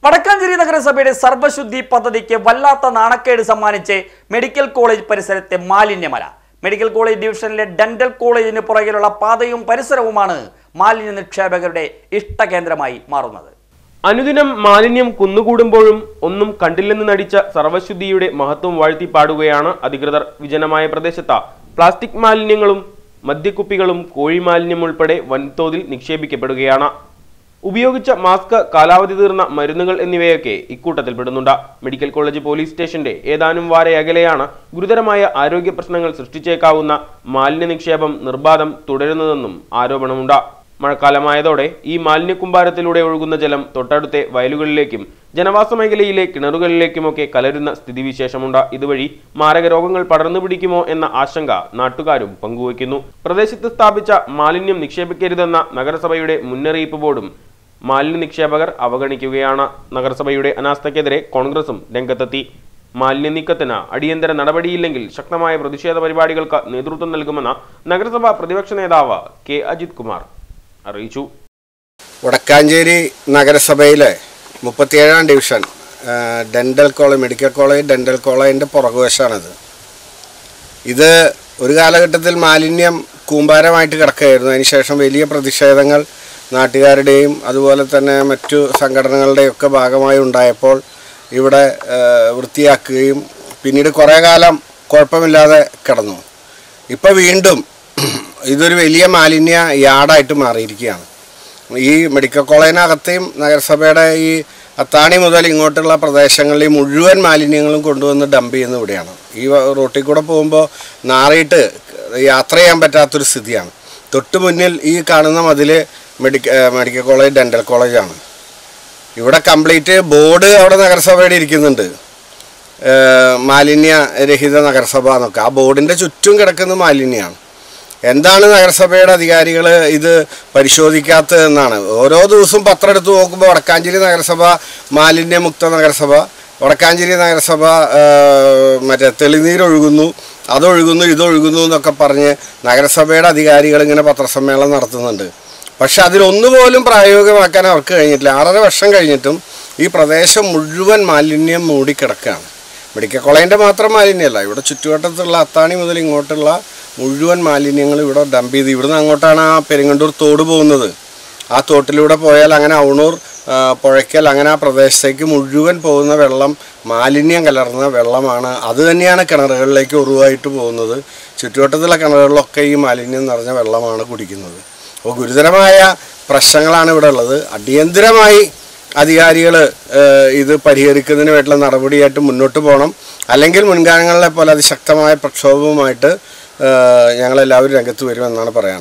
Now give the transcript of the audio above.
വടക്കാഞ്ചേരി നഗരസഭയുടെ സർവശുദ്ധി പദ്ധതിക്ക് വല്ലാത്ത നാണക്കേട് സമ്മാനിച്ച് മെഡിക്കൽ കോളേജ് പരിസരത്തെ മാലിന്യമല മെഡിക്കൽ കോളേജ് ഡിവിഷനിലെ ഡെന്റൽ കോളേജിന് പുറകിലുള്ള പാതയും പരിസരവുമാണ് മാലിന്യ നിക്ഷേപകരുടെ ഇഷ്ടകേന്ദ്രമായി മാറുന്നത് അനുദിനം മാലിന്യം കുന്നുകൂടുമ്പോഴും ഒന്നും കണ്ടില്ലെന്ന് നടിച്ച സർവശുദ്ധിയുടെ മഹത്വം വാഴ്ത്തി പാടുകയാണ് അധികൃതർ വിജനമായ പ്രദേശത്ത് പ്ലാസ്റ്റിക് മാലിന്യങ്ങളും മദ്യക്കുപ്പികളും കോഴി മാലിന്യം ഉൾപ്പെടെ വൻതോതിൽ നിക്ഷേപിക്കപ്പെടുകയാണ് ഉപയോഗിച്ച മാസ്ക് കാലാവധി തീർന്ന മരുന്നുകൾ എന്നിവയൊക്കെ ഇക്കൂട്ടത്തിൽ പെടുന്നുണ്ട് മെഡിക്കൽ കോളേജ് പോലീസ് സ്റ്റേഷന്റെ ഏതാനും വാര അകലെയാണ് ഗുരുതരമായ ആരോഗ്യ പ്രശ്നങ്ങൾ സൃഷ്ടിച്ചേക്കാവുന്ന മാലിന്യ നിക്ഷേപം നിർബാധം തുടരുന്നതെന്നും ആരോപണമുണ്ട് മഴക്കാലമായതോടെ ഈ മാലിന്യക്കുമ്പാരത്തിലൂടെ ഒഴുകുന്ന ജലം തൊട്ടടുത്തെ വയലുകളിലേക്കും ജനവാസ മേഖലയിലെ കിണറുകളിലേക്കുമൊക്കെ കലരുന്ന സ്ഥിതിവിശേഷമുണ്ട് ഇതുവഴി മാരക രോഗങ്ങൾ പടർന്നു പിടിക്കുമോ എന്ന ആശങ്ക നാട്ടുകാരും പങ്കുവയ്ക്കുന്നു പ്രദേശത്ത് സ്ഥാപിച്ച മാലിന്യം നിക്ഷേപിക്കരുതെന്ന നഗരസഭയുടെ മുന്നറിയിപ്പ് ബോർഡും മാലിന്യ നിക്ഷേപകർ അവഗണിക്കുകയാണ് നഗരസഭയുടെ അനാസ്ഥയ്ക്കെതിരെ കോൺഗ്രസും രംഗത്തെത്തി മാലിന്യ നീക്കത്തിന് അടിയന്തര നടപടിയില്ലെങ്കിൽ ശക്തമായ പ്രതിഷേധ പരിപാടികൾക്ക് നേതൃത്വം നൽകുമെന്ന് നഗരസഭാ പ്രതിപക്ഷ നേതാവ് കെ അജിത് കുമാർ അറിയിച്ചു വടക്കാഞ്ചേരി നഗരസഭയിലെ മുപ്പത്തിയേഴാം ഡിവിഷൻ ആ, dental college medical college dental കോളേജിൻ്റെ പുറകുവശമാണിത് ഇത് ഒരു കാലഘട്ടത്തിൽ മാലിന്യം കൂമ്പാരമായിട്ട് കിടക്കുകയായിരുന്നു അതിനുശേഷം വലിയ പ്രതിഷേധങ്ങൾ നാട്ടുകാരുടെയും അതുപോലെ തന്നെ മറ്റു സംഘടനകളുടെയും ഒക്കെ ഭാഗമായി ഉണ്ടായപ്പോൾ ഇവിടെ ആ, വൃത്തിയാക്കുകയും പിന്നീട് കുറേ കാലം കുഴപ്പമില്ലാതെ കിടന്നു ഇപ്പോൾ വീണ്ടും ഇതൊരു വലിയ മാലിന്യ യാർഡായിട്ട് മാറിയിരിക്കുകയാണ് ഈ മെഡിക്കൽ കോളേജിനകത്തെയും നഗരസഭയുടെ ഈ അത്താണി മുതൽ ഇങ്ങോട്ടുള്ള പ്രദേശങ്ങളിൽ ഈ മുഴുവൻ മാലിന്യങ്ങളും കൊണ്ടുവന്ന് ഡംപ് ചെയ്യുന്ന ഇവിടെയാണ് ഈ വ- റോട്ടിൽ കൂടെ പോകുമ്പോൾ നാറിയിട്ട് യാത്ര ചെയ്യാൻ പറ്റാത്തൊരു സ്ഥിതിയാണ് തൊട്ട് മുന്നിൽ ഈ കാണുന്ന മതിൽ മെഡിക്ക ഏഹ് മെഡിക്കൽ കോളേജ് ഡെൻ്റൽ കോളേജാണ് ഇവിടെ കംപ്ലീറ്റ് ബോർഡ് അവിടെ നഗരസഭയുടെ ഇരിക്കുന്നുണ്ട് ഏഹ് മാലിന്യ രഹിത നഗരസഭ എന്നൊക്കെ ആ ബോർഡിൻ്റെ ചുറ്റും കിടക്കുന്ന മാലിന്യമാണ് എന്താണ് നഗരസഭയുടെ അധികാരികൾ ഇത് പരിശോധിക്കാത്തതെന്നാണ് ഓരോ ദിവസവും പത്രം എടുത്ത് നോക്കുമ്പോൾ വടക്കാഞ്ചേരി നഗരസഭ മാലിന്യമുക്ത നഗരസഭ വടക്കാഞ്ചേരി നഗരസഭ ഏഹ്, മറ്റേ തെളിനീരൊഴുകുന്നു അതൊഴുകുന്നു ഇതൊഴുകുന്നു എന്നൊക്കെ പറഞ്ഞ് നഗരസഭയുടെ അധികാരികൾ ഇങ്ങനെ പത്രസമ്മേളനം നടത്തുന്നുണ്ട് പക്ഷെ അതിലൊന്നുപോലും പ്രായോഗികമാക്കാൻ അവർക്ക് കഴിഞ്ഞിട്ടില്ല ആറര വർഷം കഴിഞ്ഞിട്ടും ഈ പ്രദേശം മുഴുവൻ മാലിന്യം മൂടിക്കിടക്കുകയാണ് മെഡിക്കൽ കോളേജിൻ്റെ മാത്രം മാലിന്യമല്ല ഇവിടെ ചുറ്റുവട്ടത്തുള്ള അത്താണി മുതൽ ഇങ്ങോട്ടുള്ള മുഴുവൻ മാലിന്യങ്ങൾ ഇവിടെ ഡംപ് ചെയ്ത് ഇവിടുന്ന് അങ്ങോട്ടാണ് ആ പെരുങ്ങണ്ടൂർ തോട് പോകുന്നത് ആ തോട്ടിലൂടെ പോയാൽ അങ്ങനെ ഔണൂർ ആ, പുഴയ്ക്കൽ അങ്ങനെ ആ പ്രദേശത്തേക്ക് മുഴുവൻ പോകുന്ന വെള്ളം മാലിന്യം കലർന്ന വെള്ളമാണ് അത് തന്നെയാണ് കിണറുകളിലേക്ക് ഉറവായിട്ട് പോകുന്നത് ചുറ്റുവട്ടത്തുള്ള കിണറുകളിലൊക്കെ ഈ മാലിന്യം നിറഞ്ഞ വെള്ളമാണ് കുടിക്കുന്നത് അപ്പോൾ ഗുരുതരമായ പ്രശ്നങ്ങളാണ് ഇവിടെ ഉള്ളത് അടിയന്തിരമായി അധികാരികൾ ഇത് പരിഹരിക്കുന്നതിന് വേണ്ടിയുള്ള നടപടിയായിട്ട് മുന്നോട്ട് പോകണം അല്ലെങ്കിൽ മുൻകാലങ്ങളിലെ പോലെ അതിശക്തമായ പ്രക്ഷോഭവുമായിട്ട് ഏഹ്, ഞങ്ങളെല്ലാവരും രംഗത്ത് വരുമെന്നാണ് പറയാൻ